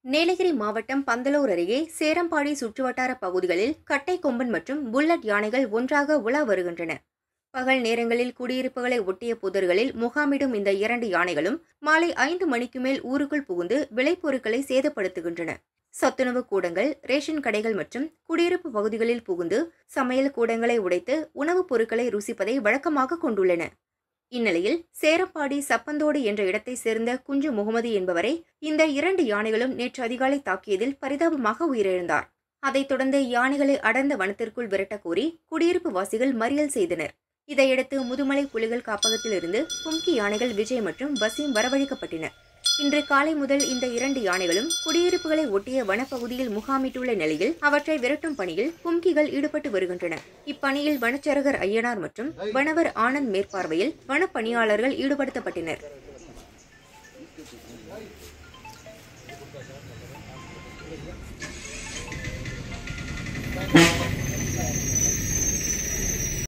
நீலகிரி மாவட்டம் பந்தலூர் அருகே சேரம்பாடி சுற்றுவட்டார பகுதிகளில் கட்டை கொம்பன் மற்றும் புல்லட் யானைகள் ஒன்றாக உலா வருகின்றன பகல் நேரங்களில் குடியிருப்புகளை ஒட்டிய புதர்களில் முகாமிடும் இந்த இரண்டு யானைகளும் மாலை ஐந்து மணிக்கு மேல் ஊருக்குள் புகுந்து விளைபொருட்களை சேதப்படுத்துகின்றன சத்துணவு கூடங்கள் ரேஷன் கடைகள் மற்றும் குடியிருப்பு பகுதிகளில் புகுந்து சமையல் கூடங்களை உடைத்து உணவுப் பொருட்களை ருசிப்பதை வழக்கமாக கொண்டுள்ளன இந்நிலையில் சேரப்பாடி சப்பந்தோடு என்ற இடத்தைச் சேர்ந்த குஞ்சு முகமது என்பவரை இந்த இரண்டு யானைகளும் நேற்று அதிகாலை தாக்கியதில் பரிதாபமாக உயிரிழந்தார் அதைத் தொடர்ந்து யானைகளை அடர்ந்த வனத்திற்குள் விரட்டக் கோரி குடியிருப்பு வாசிகள் மறியல் செய்தனர் இதையடுத்து முதுமலை புலிகள் காப்பகத்திலிருந்து கும்கி யானைகள் விஜய் மற்றும் வசீம் வரவழைக்கப்பட்டன இன்று காலை முதல் இந்த இரண்டு யானைகளும் குடியிருப்புகளை ஒட்டிய வனப்பகுதியில் முகாமிட்டுள்ள நிலையில் அவற்றை விரட்டும் பணியில் கும்கிகள் ஈடுபட்டு வருகின்றன இப்பணியில் வனச்சரகர் ஐயனார் மற்றும் வனவர் ஆனந்த் மேற்பார்வையில் வனப்பணியாளர்கள் ஈடுபடுத்தப்பட்டனர்